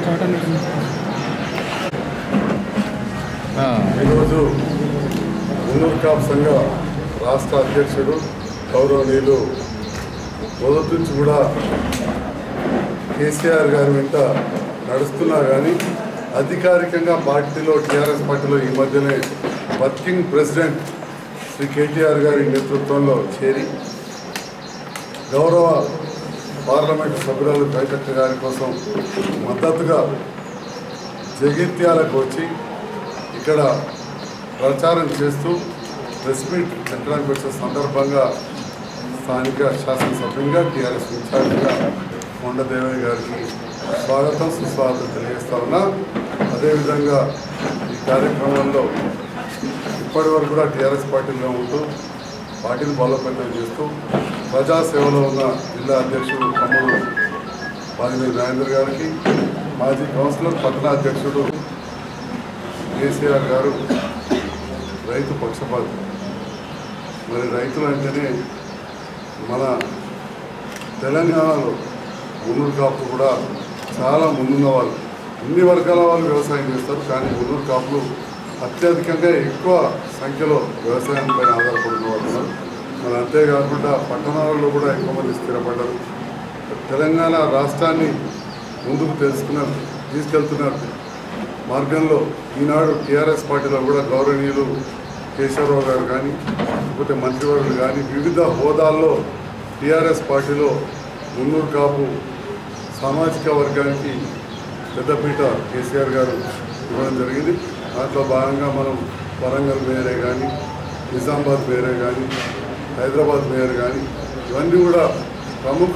ఈరోజు మున్నూరు కాప్ సంఘ రాష్ట్ర అధ్యక్షుడు గౌరవనీయులు మొదటి నుంచి కూడా కేసీఆర్ గారి వెంట నడుస్తున్నా కానీ అధికారికంగా పార్టీలో టీఆర్ఎస్ పార్టీలో ఈ మధ్యనే వర్కింగ్ ప్రెసిడెంట్ శ్రీ కేటీఆర్ గారి నేతృత్వంలో చేరి గౌరవ పార్లమెంటు సభ్యురాలు కవితక్క గారి కోసం మద్దతుగా జగిత్యాలకు వచ్చి ఇక్కడ ప్రచారం చేస్తూ ప్రెస్ మీట్ పెట్టడానికి వచ్చిన సందర్భంగా స్థానిక శాసనసభ్యునిగా టీఆర్ఎస్ ఇన్ఛార్జిగా కొండదేవయ్య గారికి స్వాగతం సుస్వాగతం తెలియజేస్తా ఉన్నా అదేవిధంగా ఈ కార్యక్రమంలో ఇప్పటి వరకు కూడా టీఆర్ఎస్ పార్టీలో ఉంటూ పార్టీని బలోపేతం చేస్తూ ప్రజాసేవలో ఉన్న జిల్లా అధ్యక్షుడు తమ్ముడు బాగినేని రాజేంద్ర గారికి మాజీ కౌన్సిలర్ పట్టణ అధ్యక్షుడు కేసీఆర్ గారు రైతు పక్షపాతి మరి రైతులు అంటేనే మన తెలంగాణలో మున్నూరు కాపులు కూడా చాలా ముందున్న వాళ్ళు అన్ని వర్గాల వాళ్ళు వ్యవసాయం చేస్తారు కానీ మున్నూరు కాపులు అత్యధికంగా ఎక్కువ సంఖ్యలో వ్యవసాయంపై ఆధారపడిన వాళ్ళు ఉన్నారు మరి అంతేకాకుండా పట్టణాలలో కూడా ఎక్కువ మంది స్థిరపడ్డారు తెలంగాణ రాష్ట్రాన్ని ముందుకు తెలుసుకున్నారు తీసుకెళ్తున్నారు మార్గంలో ఈనాడు టీఆర్ఎస్ పార్టీలో కూడా గౌరవనీయులు కేశవరావు గారు కానీ లేకపోతే మంత్రివర్యులు కానీ వివిధ హోదాల్లో టీఆర్ఎస్ పార్టీలో మున్నూరు కాపు సామాజిక వర్గానికి పెద్దపీట కేసీఆర్ గారు ఇవ్వడం జరిగింది దాంట్లో భాగంగా మనం వరంగల్ మేయరే కానీ నిజామాబాద్ మేయరే కానీ హైదరాబాద్ మేయర్ కానీ ఇవన్నీ కూడా ప్రముఖ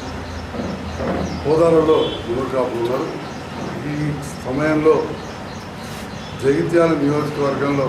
హోదాలలో మున్నూరు కాపులు ఉన్నారు ఈ సమయంలో జగిత్యాల నియోజకవర్గంలో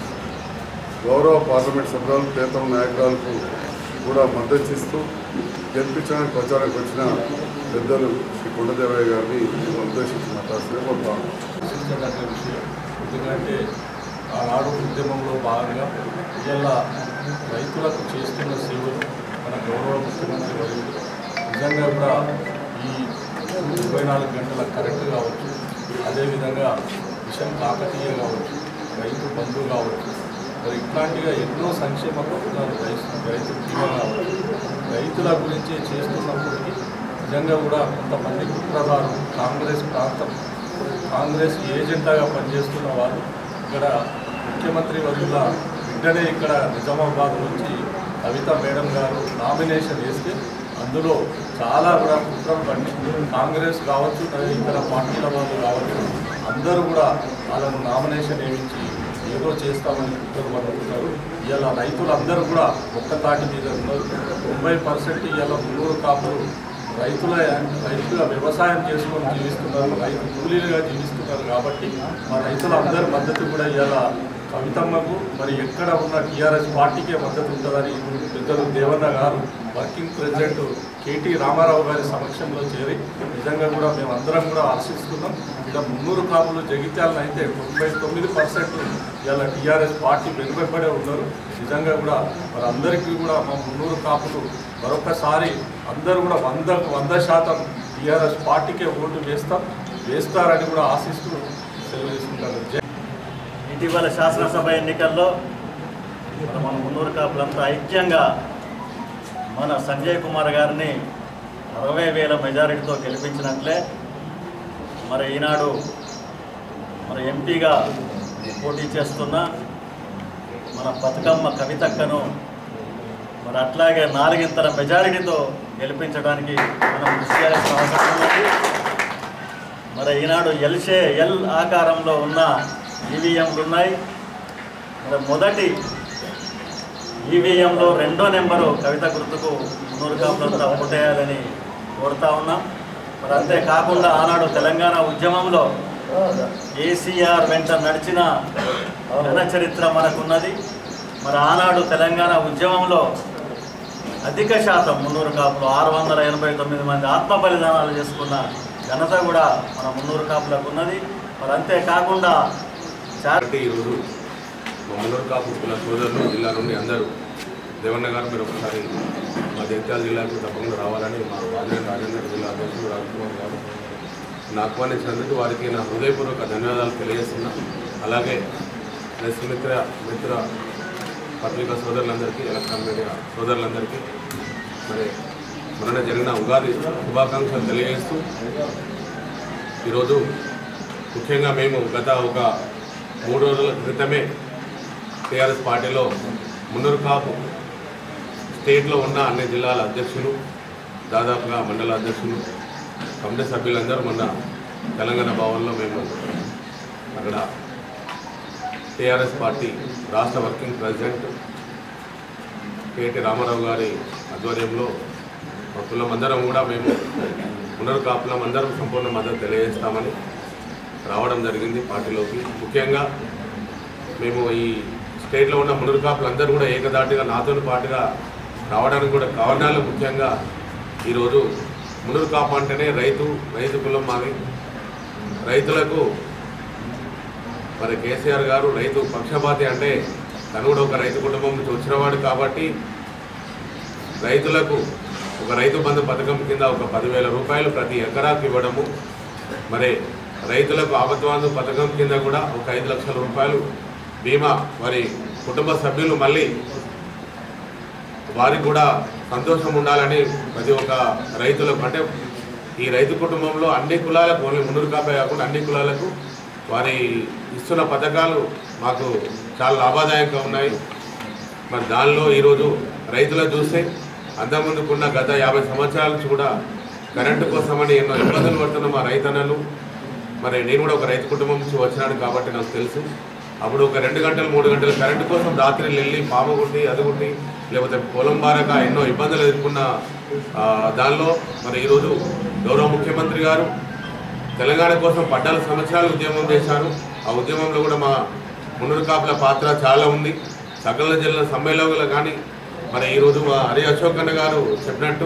గౌరవ పార్లమెంట్ సభ్యులు ప్రియతమ నాయకురాలకు కూడా మద్దతు ఇస్తూ గెలిపించడానికి ప్రచారానికి వచ్చిన పెద్దలు శ్రీ కొండదేవయ్య గారిని ఉద్దేశించి మాట్లాడుతూ కోరుతాను ప్రశ్నించదగ్గ విషయం ఎందుకంటే ఆనాడు ఉద్యమంలో భాగంగా ఇలా రైతులకు చేస్తున్న సేవలు మన గౌరవ ముఖ్యమంత్రి వర్యులు నిజంగా కూడా ఈ ఇరవై నాలుగు గంటల కరెంటు కావచ్చు అదేవిధంగా మిషన్ కాకతీయ కావచ్చు రైతు బంధు కావచ్చు మరి ఇట్లాంటిగా ఎన్నో సంక్షేమ పథకాలు రైతు రైతు బీమా కావచ్చు రైతుల గురించి చేస్తున్నప్పటికీ నిజంగా కూడా కొంతమంది కుట్రదారు కాంగ్రెస్ ప్రాంతం కాంగ్రెస్ ఏజెంటాగా పనిచేస్తున్న వాళ్ళు ఇక్కడ ముఖ్యమంత్రి వర్యుల వెంటనే ఇక్కడ నిజామాబాద్ నుంచి కవిత మేడం గారు నామినేషన్ వేస్తే అందులో చాలా కూడా కుట్రలు పడి కాంగ్రెస్ కావచ్చు మరియు ఇతర పార్టీల వాళ్ళు కావచ్చు అందరూ కూడా వాళ్ళను నామినేషన్ వేయించి ఏదో చేస్తామని కుట్రలు పడుతున్నారు ఇవాళ రైతులందరూ కూడా ఒక్క తాటి మీద ఉన్నారు తొంభై పర్సెంట్ ఇవాళ మున్నూరు కాపులు రైతుల రైతుగా వ్యవసాయం చేసుకొని జీవిస్తున్నారు రైతు కూలీలుగా జీవిస్తున్నారు కాబట్టి మా రైతులందరి మద్దతు కూడా ఇవాళ కవితమ్మకు మరి ఎక్కడ ఉన్న టీఆర్ఎస్ పార్టీకే మద్దతు ఉంటుందని పెద్దలు దేవన్న గారు వర్కింగ్ ప్రెసిడెంట్ కేటీ రామారావు గారి సమక్షంలో చేరి నిజంగా కూడా మేమందరం కూడా హర్షిస్తున్నాం ఇలా మున్నూరు కాపులు జగిత్యాలను అయితే తొంభై తొమ్మిది పర్సెంట్ ఇలా టీఆర్ఎస్ పార్టీ వెనుకబడే ఉన్నారు నిజంగా కూడా మరి అందరికీ కూడా మా మున్నూరు కాపులు మరొకసారి అందరూ కూడా వంద వంద శాతం టీఆర్ఎస్ పార్టీకే ఓటు వేస్తాం వేస్తారని కూడా ఆశిస్తూ సెలవు తీసుకుంటాను జై ఇటీవల శాసనసభ ఎన్నికల్లో మన మన మున్నూరు కాపులంతా ఐక్యంగా మన సంజయ్ కుమార్ గారిని అరవై వేల మెజారిటీతో గెలిపించినట్లే మరి ఈనాడు మరి ఎంపీగా పోటీ చేస్తున్న మన బతుకమ్మ కవితక్కను మరి అట్లాగే నాలుగింతల మెజారిటీతో గెలిపించడానికి మనం కృషి చేయాల్సిన అవసరం ఉన్నది మరి ఈనాడు ఎల్ షే ఎల్ ఆకారంలో ఉన్న ఈవీఎంలు ఉన్నాయి మరి మొదటి ఈవీఎంలో రెండో నెంబరు కవిత గుర్తుకు మున్నూరు కాపులంతా ఓటేయాలని కోరుతా ఉన్నాం మరి అంతేకాకుండా ఆనాడు తెలంగాణ ఉద్యమంలో కేసీఆర్ వెంట నడిచిన ఘన చరిత్ర మనకున్నది మరి ఆనాడు తెలంగాణ ఉద్యమంలో అధిక శాతం మున్నూరు కాపులు ఆరు వందల ఎనభై తొమ్మిది మంది ఆత్మ బలిదానాలు చేసుకున్న ఘనత కూడా మన మున్నూరు కాపులకు ఉన్నది మరి అంతేకాకుండా చా అంటే ఈరోజు మా మున్నూరు కాపు కుల సోదరులు జిల్లా నుండి అందరూ దేవన్న గారు మీరు ఒకసారి మా జగిత్యాల జిల్లాకు తప్పకుండా రావాలని మా రాజేంద్ర రాజేంద్ర జిల్లా అధ్యక్షుడు రాజ్కుమార్ గారు నన్ను ఆహ్వానించినందుకు వారికి నా హృదయపూర్వక ధన్యవాదాలు తెలియజేస్తున్నా అలాగే ప్రెస్ మిత్ర మిత్ర పత్రికా సోదరులందరికీ ఎలక్ట్రానిక్ మీడియా సోదరులందరికీ మరి మొన్న జరిగిన ఉగాది శుభాకాంక్షలు తెలియజేస్తూ ఈరోజు ముఖ్యంగా మేము గత ఒక మూడు రోజుల క్రితమే టీఆర్ఎస్ పార్టీలో మున్నూరు కాపు స్టేట్లో ఉన్న అన్ని జిల్లాల అధ్యక్షులు దాదాపుగా మండల అధ్యక్షులు కమిటీ సభ్యులందరూ మొన్న తెలంగాణ భవన్లో మేము అక్కడ టీఆర్ఎస్ పార్టీ రాష్ట్ర వర్కింగ్ ప్రెసిడెంట్ కేటీ రామారావు గారి ఆధ్వర్యంలో మా కులమందరం కూడా మేము పునర్కాపులం అందరం సంపూర్ణ మద్దతు తెలియజేస్తామని రావడం జరిగింది పార్టీలోకి ముఖ్యంగా మేము ఈ స్టేట్లో ఉన్న మునురుకాపులు అందరూ కూడా ఏకదాటిగా నాతో పాటుగా రావడానికి కూడా కారణాలు ముఖ్యంగా ఈరోజు మునురు కాపు అంటేనే రైతు రైతు కులం మాది రైతులకు మరి కేసీఆర్ గారు రైతు పక్షపాతి అంటే తను కూడా ఒక రైతు కుటుంబం నుంచి వచ్చినవాడు కాబట్టి రైతులకు ఒక రైతు బంధు పథకం కింద ఒక పదివేల రూపాయలు ప్రతి ఎకరాకు ఇవ్వడము మరి రైతులకు ఆపద్వాంధు పథకం కింద కూడా ఒక ఐదు లక్షల రూపాయలు బీమా వారి కుటుంబ సభ్యులు మళ్ళీ వారికి కూడా సంతోషం ఉండాలని ప్రతి ఒక్క రైతులకు అంటే ఈ రైతు కుటుంబంలో అన్ని కులాలకు ఓన్లీ మున్నూరు కాపే కాకుండా అన్ని కులాలకు వారి ఇస్తున్న పథకాలు మాకు చాలా లాభదాయకంగా ఉన్నాయి మరి దానిలో ఈరోజు రైతులను చూస్తే అంతకుముందుకున్న గత యాభై సంవత్సరాల నుంచి కూడా కరెంటు కోసమని ఎన్నో ఇబ్బందులు పడుతున్న మా రైతన్నలు మరి నేను కూడా ఒక రైతు కుటుంబం నుంచి వచ్చినాను కాబట్టి నాకు తెలుసు అప్పుడు ఒక రెండు గంటలు మూడు గంటలు కరెంటు కోసం రాత్రి వెళ్ళి పాము కొట్టి అది కొట్టి లేకపోతే పొలం బారక ఎన్నో ఇబ్బందులు ఎదుర్కొన్న ఆ, దానిలో మరి ఈరోజు గౌరవ ముఖ్యమంత్రి గారు తెలంగాణ కోసం పద్నాలుగు సంవత్సరాలు ఉద్యమం చేశారు ఆ ఉద్యమంలో కూడా మా మున్నూరు కాపుల పాత్ర చాలా ఉంది సకల జిల్లా సమ్మేళనలు కానీ మరి ఈరోజు మా హరి అశోక్ అన్న గారు చెప్పినట్టు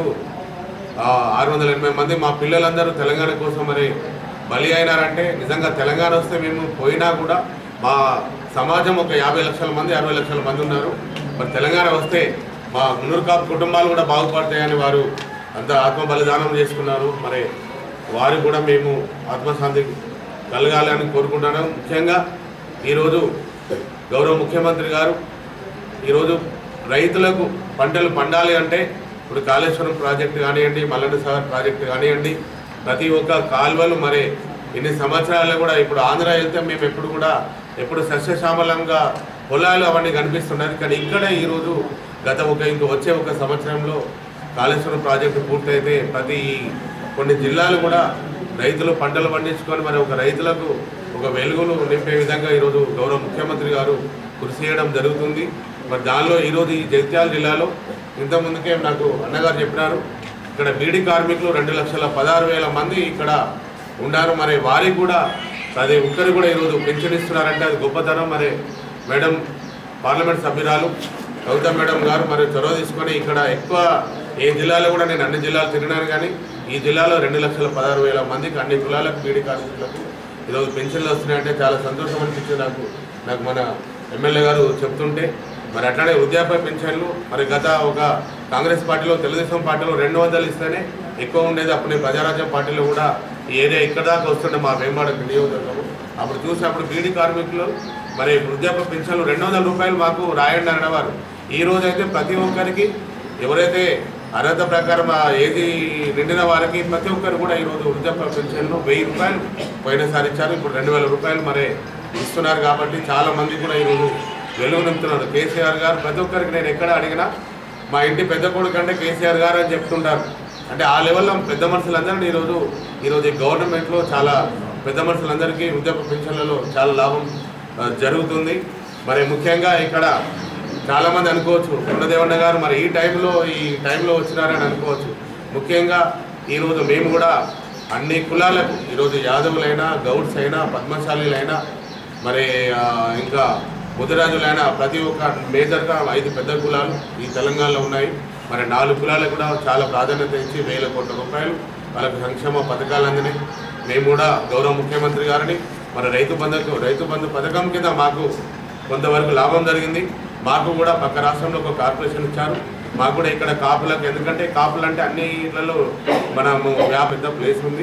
ఆరు వందల ఎనభై మంది మా పిల్లలందరూ తెలంగాణ కోసం మరి బలి అయినారంటే నిజంగా తెలంగాణ వస్తే మేము పోయినా కూడా మా సమాజం ఒక యాభై లక్షల మంది అరవై లక్షల మంది ఉన్నారు మరి తెలంగాణ వస్తే మా మున్నూరు కాపు కుటుంబాలు కూడా బాగుపడతాయని వారు అంత ఆత్మ బలిదానం చేసుకున్నారు మరి వారు కూడా మేము ఆత్మశాంతి కలగాలని కోరుకుంటున్నాను ముఖ్యంగా ఈరోజు గౌరవ ముఖ్యమంత్రి గారు ఈరోజు రైతులకు పంటలు పండాలి అంటే ఇప్పుడు కాళేశ్వరం ప్రాజెక్టు కానివ్వండి మల్లన్న సాగర్ ప్రాజెక్టు కానివ్వండి ప్రతి ఒక్క కాలువలు మరి ఇన్ని సంవత్సరాలు కూడా ఇప్పుడు ఆంధ్ర వెళ్తే మేము ఎప్పుడు కూడా ఎప్పుడు సస్యశ్యామలంగా పొలాలు అవన్నీ కనిపిస్తున్నది కానీ ఇక్కడ ఈరోజు గత ఒక ఇంక వచ్చే ఒక సంవత్సరంలో కాళేశ్వరం ప్రాజెక్టు పూర్తయితే ప్రతి కొన్ని జిల్లాలు కూడా రైతులు పంటలు పండించుకొని మరి ఒక రైతులకు ఒక వెలుగును నింపే విధంగా ఈరోజు గౌరవ ముఖ్యమంత్రి గారు కృషి చేయడం జరుగుతుంది మరి దానిలో ఈరోజు ఈ జగిత్యాల జిల్లాలో ఇంతకుముందుకే నాకు అన్నగారు చెప్పినారు ఇక్కడ బీడీ కార్మికులు రెండు లక్షల పదహారు వేల మంది ఇక్కడ ఉన్నారు మరి వారికి కూడా అది ఒక్కరు కూడా ఈరోజు పెన్షన్ ఇస్తున్నారంటే అది గొప్పతనం మరి మేడం పార్లమెంట్ సభ్యురాలు కవిత మేడం గారు మరి చొరవ తీసుకొని ఇక్కడ ఎక్కువ ఏ జిల్లాలో కూడా నేను అన్ని జిల్లాలు తిరిగినాను కానీ ఈ జిల్లాలో రెండు లక్షల పదహారు వేల మందికి అన్ని కులాలకు బీడీ కార్మికులకు ఈరోజు పెన్షన్లు వస్తున్నాయంటే చాలా సంతోషం అనిపించింది నాకు నాకు మన ఎమ్మెల్యే గారు చెప్తుంటే మరి అట్లానే వృద్ధాప్య పెన్షన్లు మరి గత ఒక కాంగ్రెస్ పార్టీలో తెలుగుదేశం పార్టీలో రెండు వందలు ఇస్తేనే ఎక్కువ ఉండేది అప్పుడు నేను ప్రజారాజ్యం పార్టీలో కూడా ఈ ఏరియా ఇక్కడ దాకా వస్తుండే మా వేమాడ నియోజకవర్గం అప్పుడు చూసి అప్పుడు బీడీ కార్మికులు మరి వృద్ధాప్య పెన్షన్లు రెండు వందల రూపాయలు మాకు రాయండి అనేవారు ఈ రోజైతే ప్రతి ఒక్కరికి ఎవరైతే అర్హత ప్రకారం ఆ ఏది నిండిన వారికి ప్రతి ఒక్కరు కూడా ఈరోజు వృద్ధాప్య పెన్షన్లు వెయ్యి రూపాయలు పోయినసారి ఇచ్చారు ఇప్పుడు రెండు వేల రూపాయలు మరి ఇస్తున్నారు కాబట్టి చాలా మంది కూడా ఈరోజు వెలుగు నింపుతున్నారు కేసీఆర్ గారు ప్రతి ఒక్కరికి నేను ఎక్కడ అడిగినా మా ఇంటి పెద్ద కొడుకు అంటే కేసీఆర్ గారు అని చెప్తుంటారు అంటే ఆ లెవెల్లో పెద్ద మనుషులందరినీ ఈరోజు ఈరోజు ఈ గవర్నమెంట్లో చాలా పెద్ద మనుషులందరికీ వృద్ధాప్య పెన్షన్లలో చాలా లాభం ఆ, జరుగుతుంది మరి ముఖ్యంగా ఇక్కడ చాలామంది అనుకోవచ్చు కొండదేవన్న గారు మరి ఈ టైంలో ఈ టైంలో వచ్చినారని అనుకోవచ్చు ముఖ్యంగా ఈరోజు మేము కూడా అన్ని కులాలకు ఈరోజు యాదవులైనా గౌడ్స్ అయినా పద్మశాలీలైనా మరి ఆ, ఇంకా ముదిరాజులైన ప్రతి ఒక్క మేజర్గా ఐదు పెద్ద కులాలు ఈ తెలంగాణలో ఉన్నాయి మరి నాలుగు కులాలకు కూడా చాలా ప్రాధాన్యత ఇచ్చి వేల కోట్ల రూపాయలు వాళ్ళకి సంక్షేమ పథకాలు అందినాయి మేము కూడా గౌరవ ముఖ్యమంత్రి గారిని మరి రైతు బంధుకు రైతు బంధు పథకం కింద మాకు కొంతవరకు లాభం జరిగింది మాకు కూడా పక్క రాష్ట్రంలో ఒక కార్పొరేషన్ ఇచ్చారు మాకు కూడా ఇక్కడ కాపులకు ఎందుకంటే కాపులు అంటే అన్ని ఇళ్లలో మనము వ్యా పెద్ద ప్లేస్ ఉంది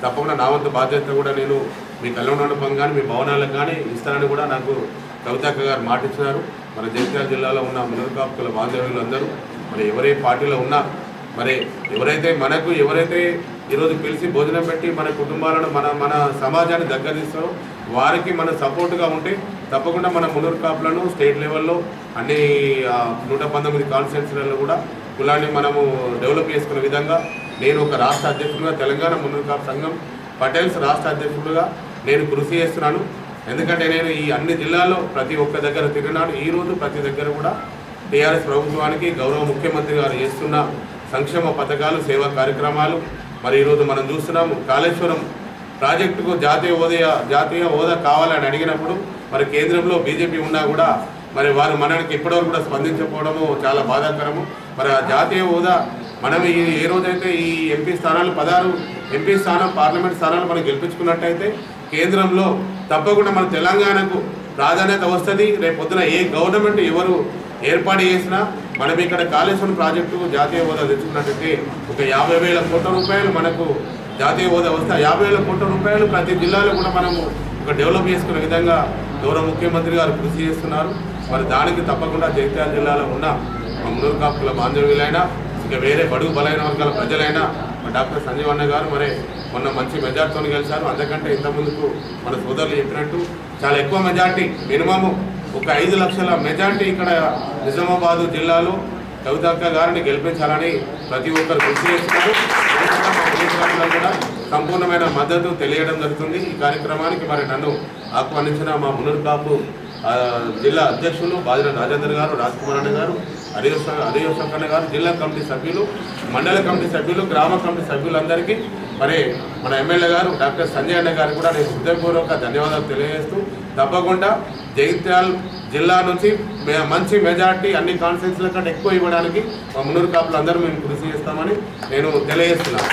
తప్పకుండా నా వంతు బాధ్యత కూడా నేను మీ కళ్యాణ మండపం కానీ మీ భవనాలకు కానీ ఇస్తానని కూడా నాకు కవితాక్క గారు మాట ఇచ్చినారు మన జగిత్యాల జిల్లాలో ఉన్న మునరకాపుల బాంధవ్యులు అందరూ మరి ఎవరే పార్టీలో ఉన్నా మరి ఎవరైతే మనకు ఎవరైతే ఈరోజు పిలిచి భోజనం పెట్టి మన కుటుంబాలను మన మన సమాజాన్ని దగ్గర తీస్తారో వారికి మన సపోర్ట్గా ఉంటే తప్పకుండా మన మునూరు కాపులను స్టేట్ లెవెల్లో అన్ని ఆ, నూట పంతొమ్మిది కాన్స్టిట్యున్సీలలో కూడా కులాన్ని మనము డెవలప్ చేసుకునే విధంగా నేను ఒక రాష్ట్ర అధ్యక్షుడిగా తెలంగాణ మునూరు కాపు సంఘం పటేల్స్ రాష్ట్ర అధ్యక్షుడిగా నేను కృషి చేస్తున్నాను ఎందుకంటే నేను ఈ అన్ని జిల్లాల్లో ప్రతి ఒక్క దగ్గర తిరిగినాను ఈ రోజు ప్రతి దగ్గర కూడా టీఆర్ఎస్ ప్రభుత్వానికి గౌరవ ముఖ్యమంత్రి గారు చేస్తున్న సంక్షేమ పథకాలు సేవా కార్యక్రమాలు మరి ఈరోజు మనం చూస్తున్నాము కాళేశ్వరం ప్రాజెక్టుకు జాతీయ హోదా జాతీయ హోదా కావాలని అడిగినప్పుడు మరి కేంద్రంలో బీజేపీ ఉన్నా కూడా మరి వారు మనకి ఇప్పటివరకు కూడా స్పందించకపోవడము చాలా బాధాకరము మరి ఆ జాతీయ హోదా మనం ఈ ఏ రోజైతే ఈ ఎంపీ స్థానాలు పదహారు ఎంపీ స్థానం పార్లమెంట్ స్థానాలు మనం గెలిపించుకున్నట్టయితే కేంద్రంలో తప్పకుండా మన తెలంగాణకు ప్రాధాన్యత వస్తుంది రేపు పొద్దున ఏ గవర్నమెంట్ ఎవరు ఏర్పాటు చేసినా మనం ఇక్కడ కాళేశ్వరం ప్రాజెక్టు జాతీయ హోదా తెచ్చుకున్నట్టయితే ఒక యాభై వేల కోట్ల రూపాయలు మనకు జాతీయ హోదా వస్తే ఆ యాభై వేల కోట్ల రూపాయలు ప్రతి జిల్లాలో కూడా మనము ఒక డెవలప్ చేసుకునే విధంగా గౌరవ ముఖ్యమంత్రి గారు కృషి చేస్తున్నారు మరి దానికి తప్పకుండా జగిత్యాల జిల్లాలో ఉన్న మా మున్నూరు కాపుల బాంధవ్యులైనా ఇంకా వేరే బడుగు బలైన వర్గాల ప్రజలైనా మా డాక్టర్ సంజీవ్ అన్న గారు మరి మొన్న మంచి మెజార్టీతో గెలిచారు అంతకంటే ఇంత ముందుకు మన సోదరులు చెప్పినట్టు చాలా ఎక్కువ మెజార్టీ మినిమము ఒక ఐదు లక్షల మెజార్టీ ఇక్కడ నిజామాబాద్ జిల్లాలో కవితాక్క గారిని గెలిపించాలని ప్రతి ఒక్కరు కృషి చేస్తున్నారు ఇది కూడా మా ఉద్యోగులందరూ కూడా సంపూర్ణమైన మద్దతు తెలియడం జరుగుతుంది ఈ కార్యక్రమానికి మరి నన్ను ఆహ్వానించిన మా మునురు కాపు ఆ, జిల్లా అధ్యక్షులు బాదిన రాజేందర్ గారు రాజ్కుమార్ అన్న గారు హరియోష హరియోషకన్న గారు జిల్లా కమిటీ సభ్యులు మండల కమిటీ సభ్యులు గ్రామ కమిటీ సభ్యులందరికీ మరి మన ఎమ్మెల్యే గారు డాక్టర్ సంజయ్ అన్న గారికి కూడా నేను హృదయపూర్వక ధన్యవాదాలు తెలియజేస్తూ తప్పకుండా జగిత్యాల్ జిల్లా నుంచి మే- మంచి మెజార్టీ అన్ని కాన్స్టిట్యూన్సీల కంటే ఎక్కువ ఇవ్వడానికి మా మున్నూరు కాపులు అందరూ మేము కృషి చేస్తామని నేను తెలియజేస్తున్నాను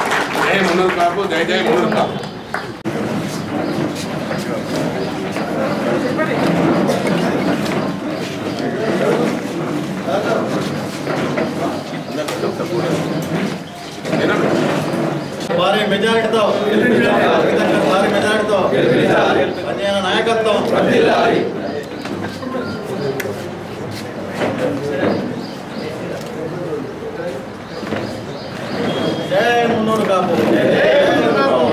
జై మున్నూరు కాపు జై జై మున్నూరు కాపు ఏనా? భారీ మెజారిటీతో భారీ మెజారిటీతో పనిచేయన నాయకత్వం జై మున్నూరు కాపు జై మున్నూరు.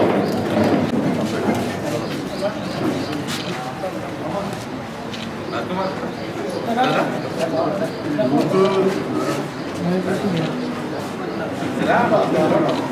ముందు